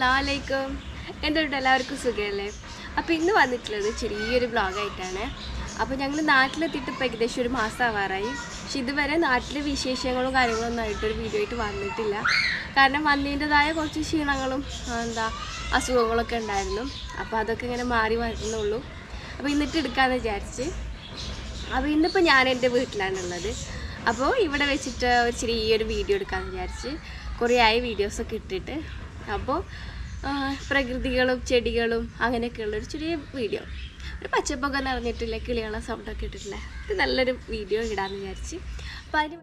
അസ്ലാമലൈക്കും എന്തുകൊണ്ട് എല്ലാവർക്കും സുഖമല്ലേ അപ്പോൾ ഇന്ന് വന്നിട്ടുള്ളത് ചെറിയൊരു വ്ളോഗായിട്ടാണ് അപ്പോൾ ഞങ്ങൾ നാട്ടിലെത്തിയിട്ട് ഇപ്പോൾ ഏകദേശം ഒരു മാസം ആവാറായി പക്ഷെ ഇതുവരെ നാട്ടിലെ വിശേഷങ്ങളും കാര്യങ്ങളൊന്നും ആയിട്ടൊരു വീഡിയോ ആയിട്ട് വന്നിട്ടില്ല കാരണം വന്നതിൻ്റെതായ കുറച്ച് ക്ഷീണങ്ങളും ആ, എന്താ അസുഖങ്ങളൊക്കെ ഉണ്ടായിരുന്നു അപ്പോൾ അതൊക്കെ ഇങ്ങനെ മാറി വരുന്നുള്ളൂ അപ്പോൾ ഇന്നിട്ട് എടുക്കാമെന്ന് വിചാരിച്ച് അപ്പോൾ ഇന്നിപ്പോൾ ഞാൻ എൻ്റെ വീട്ടിലാണുള്ളത് അപ്പോൾ ഇവിടെ വെച്ചിട്ട് ഒരു ചെറിയൊരു വീഡിയോ എടുക്കാമെന്ന് വിചാരിച്ച് കുറേ ആയി വീഡിയോസൊക്കെ ഇട്ടിട്ട് അപ്പോൾ ആ, പ്രകൃതികളും ചെടികളും അങ്ങനെയൊക്കെയുള്ള ഒരു ചെറിയ വീഡിയോ ഒരു പച്ചപ്പൊക്കെ നിറഞ്ഞിട്ടില്ല കിളികളെ സൗണ്ടൊക്കെ ഇട്ടിട്ടില്ല ഇത് നല്ലൊരു വീഡിയോ ഇടാമെന്ന് വിചാരിച്ച് അപ്പോൾ അതിന്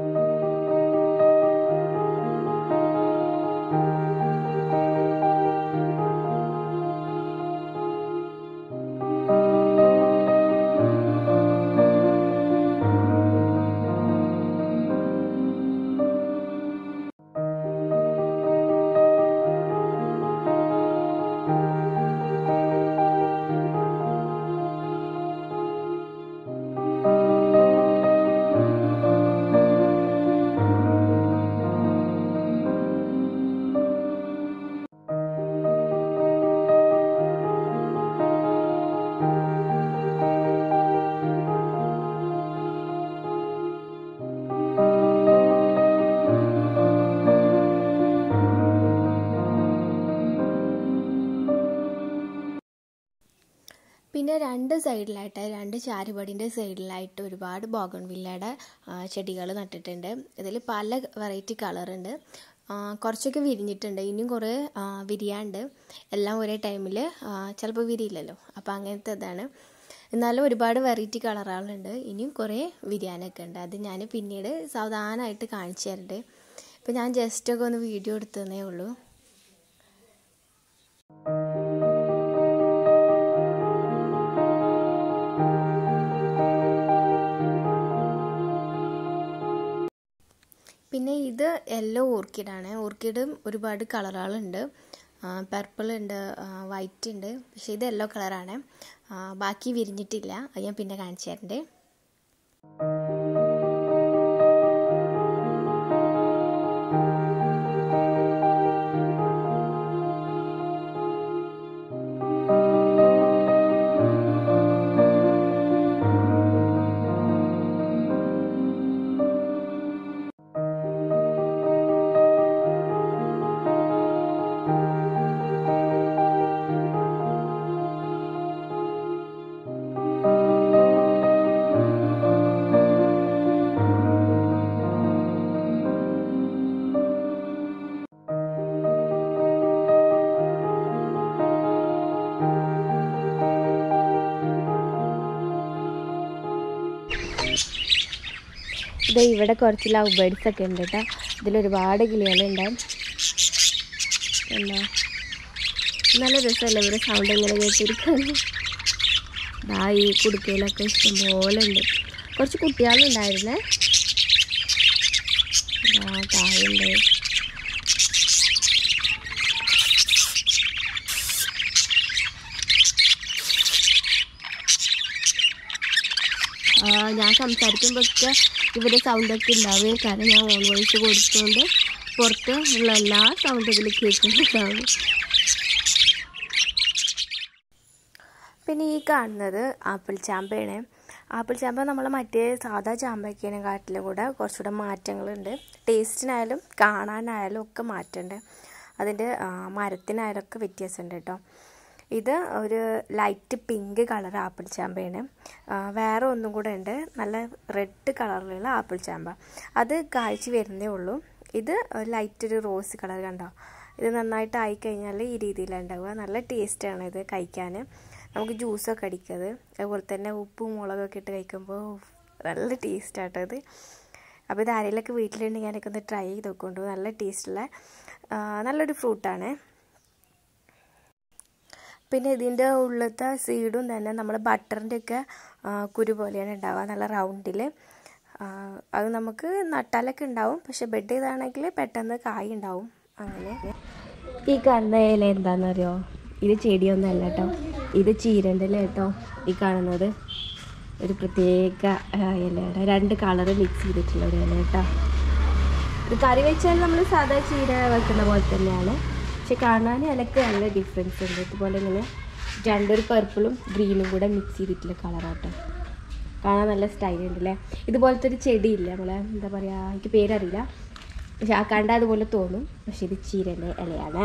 പിന്നെ രണ്ട് സൈഡിലായിട്ട് രണ്ട് ചാരുപടിൻ്റെ സൈഡിലായിട്ട് ഒരുപാട് ബോഗൺവില്ലയുടെ ചെടികൾ നട്ടിട്ടുണ്ട് ഇതിൽ പല വെറൈറ്റി കളറുണ്ട് കുറച്ചൊക്കെ വിരിഞ്ഞിട്ടുണ്ട് ഇനിയും കുറേ ആ, വിരിയാണ്ട് എല്ലാം ഒരേ ടൈമിൽ ചിലപ്പോൾ വിരിയില്ലല്ലോ അപ്പോൾ അങ്ങനത്തെ ഇതാണ് എന്നാലും ഒരുപാട് വെറൈറ്റി കളറുകളുണ്ട് ഇനിയും കുറേ വിരിയാനൊക്കെ ഉണ്ട് അത് ഞാൻ പിന്നീട് സാവധാനമായിട്ട് കാണിച്ചു തരുന്നുണ്ട് ഇപ്പോൾ ഞാൻ ജസ്റ്റൊക്കെ ഒന്ന് വീഡിയോ എടുത്തതേ ഉള്ളൂ പിന്നെ ഇത് യെല്ലോ ഓർക്കിഡാണ് ഓർക്കിഡും ഒരുപാട് കളറുകളുണ്ട് പർപ്പിൾ ഉണ്ട് വൈറ്റ് ഉണ്ട് പക്ഷേ ഇത് യെല്ലോ കളറാണ് ബാക്കി വിരിഞ്ഞിട്ടില്ല അത് ഞാൻ പിന്നെ കാണിച്ചു തരണ്ട് ഇത് ഇവിടെ കുറച്ച് ലവ് ബേർഡ്സ് ഒക്കെ ഉണ്ട് കേട്ടോ ഇതിൽ ഒരുപാട് കിളികളുണ്ട് എന്താ നല്ല രസമല്ലേ ഇവരുടെ സൗണ്ട് ഇങ്ങനെ കേട്ടിരിക്കാൻ ദാ ഈ കുടുക്കയിലൊക്കെ ഇഷ്ടംപോലെ ഉണ്ട് കുറച്ച് കുട്ടികളുണ്ടായിരുന്നേ ദാ താഴെയുണ്ട് ആ, ഞാൻ സംസാരിക്കുമ്പോഴൊക്കെ ഇവരുടെ സൗണ്ടൊക്കെ ഉണ്ടാവുകയും കാരണം ഞാൻ ഓൺ വോയിസ് കൊടുത്തുകൊണ്ട് പുറത്ത് ഉള്ള എല്ലാ സൗണ്ടും ഇതിൽ കേൾക്കുന്നുണ്ടാവും പിന്നെ ഈ കാണുന്നത് ആപ്പിൾ ചാമ്പയാണ് ആപ്പിൾ ചാമ്പ നമ്മൾ മറ്റേ സാധാ ചാമ്പയ്ക്കേനെക്കാട്ടിലും കൂടെ കുറച്ചുകൂടെ മാറ്റങ്ങളുണ്ട് ടേസ്റ്റിനായാലും കാണാനായാലും ഒക്കെ മാറ്റമുണ്ട് അതിൻ്റെ ആ, മരത്തിനായാലും ഒക്കെ വ്യത്യാസമുണ്ട് കേട്ടോ ഇത് ഒരു ലൈറ്റ് പിങ്ക് കളർ ആപ്പിൾ ചാമ്പയാണ് ആ, വേറെ ഒന്നും കൂടെ ഉണ്ട് നല്ല റെഡ് കളറിലുള്ള ആപ്പിൾ ചാമ്പ അത് കായ്ച്ച് വരുന്നേ ഉള്ളൂ ഇത് ലൈറ്റ് ഒരു റോസ് കളർ കണ്ടോ ഇത് നന്നായിട്ട് ആയിക്കഴിഞ്ഞാൽ ഈ രീതിയിലാണ് ഉണ്ടാവുക നല്ല ടേസ്റ്റാണ് ഇത് കഴിക്കാൻ നമുക്ക് ജ്യൂസൊക്കെ അടിക്കത് അതുപോലെ തന്നെ ഉപ്പും മുളകൊക്കെ ഇട്ട് കഴിക്കുമ്പോൾ നല്ല ടേസ്റ്റാട്ടോ ഇത് അപ്പോൾ ഇത് ആരെങ്കിലുമൊക്കെ വീട്ടിലുണ്ടെങ്കിൽ ഞാനൊക്കെ ഒന്ന് ട്രൈ ചെയ്ത് നോക്കൊണ്ടു നല്ല ടേസ്റ്റുള്ള ആ, നല്ലൊരു ഫ്രൂട്ടാണ് പിന്നെ ഇതിൻ്റെ ഉള്ളത്തെ സീഡും തന്നെ നമ്മൾ ബട്ടറിൻ്റെ ഒക്കെ കുരു പോലെയാണ് ഉണ്ടാവുക നല്ല റൗണ്ടിൽ അത് നമുക്ക് നട്ടാലൊക്കെ ഉണ്ടാവും പക്ഷെ ബെഡ് ചെയ്താണെങ്കിൽ പെട്ടെന്ന് കായ് ഉണ്ടാവും അങ്ങനെ ഈ കാണുന്ന ഇല എന്താണെന്നറിയോ ഇത് ചെടിയൊന്നുമല്ല കേട്ടോ ഇത് ചീരൻ്റെ ഇല കേട്ടോ ഈ കാണുന്നത് ഒരു പ്രത്യേക ആ, ഇലയുടെ രണ്ട് കളറ് മിക്സ് ചെയ്തിട്ടുള്ള ഒരു ഇല കേട്ടോ ഇത് കറി വെച്ചാൽ നമ്മൾ സാധാ ചീര വെക്കുന്ന പോലെ തന്നെയാണ് പക്ഷെ കാണാൻ ഇലക്ക് നല്ല ഡിഫറൻസ് ഉണ്ട് ഇതുപോലെ ഇങ്ങനെ രണ്ടൊരു പർപ്പിളും ഗ്രീനും കൂടെ മിക്സ് ചെയ്തിട്ടുള്ള കളറാട്ടോ കാണാൻ നല്ല സ്റ്റൈൽ ഉണ്ട് അല്ലേ ഇതുപോലത്തെ ഒരു ചെടിയില്ല നമ്മളെ എന്താ പറയുക എനിക്ക് പേരറിയില്ല പക്ഷെ ആ കണ്ട അതുപോലെ തോന്നും പക്ഷെ ഇത് ചീരൻ്റെ ഇലയാണ്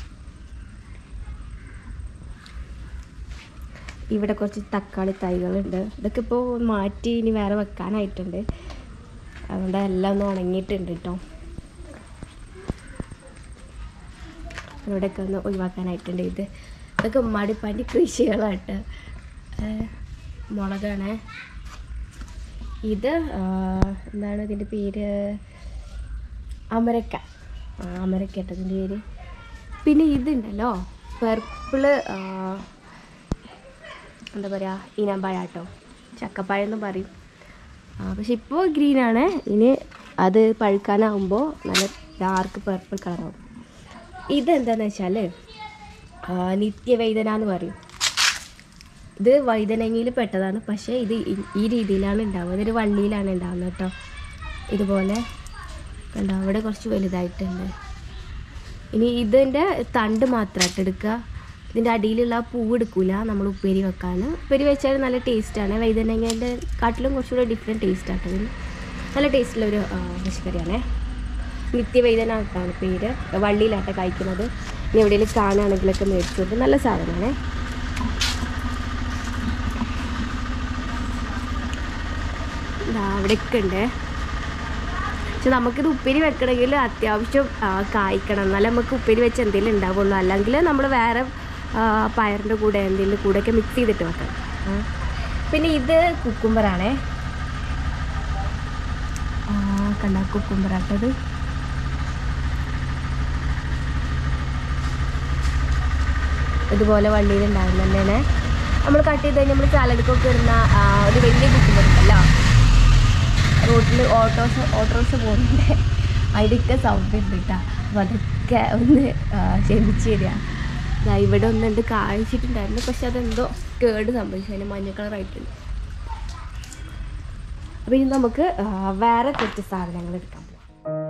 ഇവിടെ കുറച്ച് തക്കാളി തൈകളുണ്ട് ഇതൊക്കെ ഇപ്പോൾ മാറ്റി ഇനി വേറെ വെക്കാനായിട്ടുണ്ട് അതുകൊണ്ട് എല്ലാം ഒന്ന് ഉണങ്ങിയിട്ടുണ്ട് കേട്ടോ ഇവിടെയൊക്കെ ഒന്ന് ഒഴിവാക്കാനായിട്ടുണ്ട് ഇത് ഇതൊക്കെ മടിപ്പാൻ്റെ കൃഷികളായിട്ട് മുളകാണ് ഇത് ആ, എന്താണ് ഇതിൻ്റെ പേര് അമരക്ക ആ, അമരക്ക കേട്ടോ ഇതിൻ്റെ പേര് പിന്നെ ഇതുണ്ടല്ലോ പർപ്പിള് എന്താ പറയുക ഈനാമ്പഴം കേട്ടോ ചക്കപ്പഴം എന്ന് പറയും ആ, പക്ഷെ ഇപ്പോൾ ഗ്രീനാണ് ഇനി അത് പഴുക്കാനാവുമ്പോൾ നല്ല ഡാർക്ക് പർപ്പിൾ കളറാവും ഇതെന്താന്ന് വെച്ചാൽ നിത്യവൈദന എന്ന് പറയും ഇത് വൈതനങ്ങയിൽ പെട്ടതാണ് പക്ഷേ ഇത് ഈ- ഈ രീതിയിലാണ് ഉണ്ടാവുക ഇതൊരു വള്ളിയിലാണ് ഉണ്ടാവുന്നത് കേട്ടോ ഇതുപോലെ കണ്ടോ അവിടെ കുറച്ച് വലുതായിട്ടുണ്ട് ഇനി ഇതിൻ്റെ തണ്ട് മാത്രമായിട്ട് എടുക്കുക ഇതിൻ്റെ അടിയിലുള്ള ആ പൂവ് എടുക്കൂല നമ്മൾ ഉപ്പേരി വെക്കാൻ ഉപ്പേരി വെച്ചാൽ നല്ല ടേസ്റ്റാണ് വൈതനങ്ങേൻ്റെ കാട്ടിലും കുറച്ചുകൂടെ ഡിഫറെൻറ്റ് ടേസ്റ്റ് ആട്ടോ ഇതിന് നല്ല ടേസ്റ്റുള്ള ഒരു പച്ചക്കറിയാണേ നിത്യവൈദ്യന ആയിട്ടാണ് പേര് വള്ളിയിലാട്ടെ കഴിക്കുന്നത് ഇനി എവിടെയെങ്കിലും കാണുകയാണെങ്കിലൊക്കെ മേടിച്ചു കൊടുത്ത് നല്ല സാധനമാണേ ഇതാ അവിടെയൊക്കെ ഉണ്ട് പക്ഷെ നമുക്കിത് ഉപ്പേരി വെക്കണമെങ്കിൽ അത്യാവശ്യം ആ, കായ്ക്കണം എന്നാലേ നമുക്ക് ഉപ്പേരി വെച്ച് എന്തെങ്കിലും ഉണ്ടാവുള്ളൂ അല്ലെങ്കിൽ നമ്മൾ വേറെ ആ, പയറിൻ്റെ കൂടെ എന്തെങ്കിലും കൂടെയൊക്കെ മിക്സ് ചെയ്തിട്ട് വെക്കണം ആ. പിന്നെ ഇത് കുക്കുംബറാണേ കണ്ട കുക്കുംബറാട്ടത് ഇതുപോലെ വള്ളിയിൽ ഉണ്ടാകുന്ന തന്നെയാണ് നമ്മൾ കട്ട് ചെയ്ത് കഴിഞ്ഞാൽ നമ്മൾ സാലഡിക്കൊക്കെ ഇടുന്ന ആ, ഒരു വലിയ കുക്കുംബർ ഉണ്ടല്ലോ റോട്ടിൽ ഓട്ടോസ് ഓട്ടോസ് പോകുന്നുണ്ട് അതിൻ്റെയൊക്കെ സൗണ്ട് ഉണ്ട് കേട്ടോ അപ്പോൾ അതൊക്കെ ഒന്ന് ആ, ക്ഷമിച്ച് തരിക ദാ ഇവിടെ ഒന്നുണ്ട് കാഴ്ചിട്ടുണ്ടായിരുന്നു പക്ഷെ അതെന്തോ കേട് സംഭവിച്ചു അതിന് മഞ്ഞ കളറായിട്ടുണ്ട് അപ്പോൾ ഇനി നമുക്ക് ആ, വേറെ കുറച്ച് സാധനങ്ങൾ എടുക്കാൻ പോകാം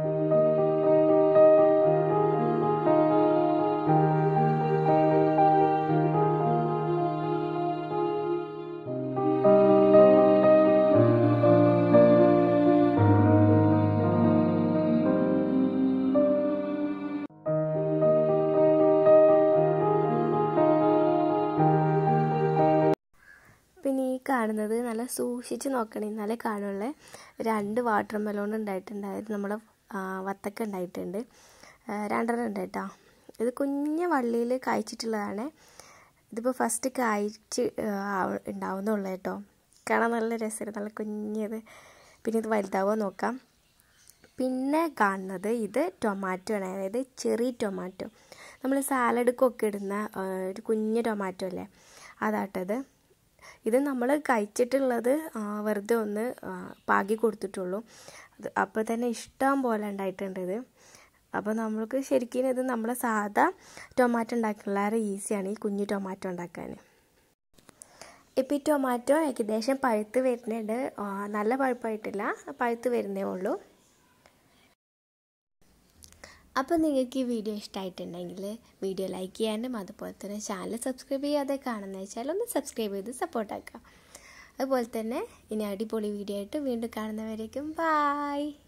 പിന്നെ ഈ കാണുന്നത് നല്ല സൂക്ഷിച്ച് നോക്കണേ എന്നാലേ കാണുള്ളേ രണ്ട് വാട്ടർ മെലോൺ ഉണ്ടായിട്ടുണ്ടായിരുന്നു നമ്മളെ ആ, വത്തക്ക ഉണ്ടായിട്ടുണ്ട് ആ, രണ്ടെണ്ണം ഉണ്ട് കേട്ടോ ഇത് കുഞ്ഞ വള്ളിയിൽ കായ്ച്ചിട്ടുള്ളതാണ് ഇതിപ്പോൾ ഫസ്റ്റ് കായ്ച്ച് ആ, ഉണ്ടാവുന്നുള്ളൂ കേട്ടോ കാണാൻ നല്ല രസമാണ് നല്ല കുഞ്ഞത് പിന്നെ ഇത് വലുതാവുമോ നോക്കാം പിന്നെ കാണുന്നത് ഇത് ടൊമാറ്റോ ആണ് അതായത് ചെറി ടൊമാറ്റോ നമ്മൾ സാലഡ്ക്കൊക്കെ ഇടുന്ന ആ, ഒരു കുഞ്ഞ് ടൊമാറ്റോ അല്ലേ അതാട്ടത് ഇത് നമ്മൾ കഴിച്ചിട്ടുള്ളത് ആ, വെറുതെ ഒന്ന് ആ, പാകി കൊടുത്തിട്ടുള്ളൂ അത് അപ്പോൾ തന്നെ ഇഷ്ടം പോലെ ഉണ്ടായിട്ടുണ്ട് ഇത് അപ്പോൾ നമ്മൾക്ക് ശരിക്കും ഇത് നമ്മളെ സാധാ ടൊമാറ്റോ ഉണ്ടാക്കുന്നതിലേറെ ഈസിയാണ് ഈ കുഞ്ഞു ടൊമാറ്റോ ഉണ്ടാക്കാൻ ഇപ്പം ഈ ടൊമാറ്റോ ഏകദേശം പഴുത്ത് വരുന്നുണ്ട് ആ, നല്ല പഴുപ്പായിട്ടില്ല പഴുത്ത് വരുന്നേ ഉള്ളൂ അപ്പോൾ നിങ്ങൾക്ക് ഈ വീഡിയോ ഇഷ്ടമായിട്ടുണ്ടെങ്കിൽ വീഡിയോ ലൈക്ക് ചെയ്യാനും അതുപോലെ തന്നെ ചാനൽ സബ്സ്ക്രൈബ് ചെയ്യാതെ കാണുന്ന വെച്ചാൽ ഒന്ന് സബ്സ്ക്രൈബ് ചെയ്ത് സപ്പോർട്ടാക്കുക അതുപോലെ തന്നെ ഇനി അടിപൊളി വീഡിയോ ആയിട്ട് വീണ്ടും കാണുന്നവരേക്കും ബായ്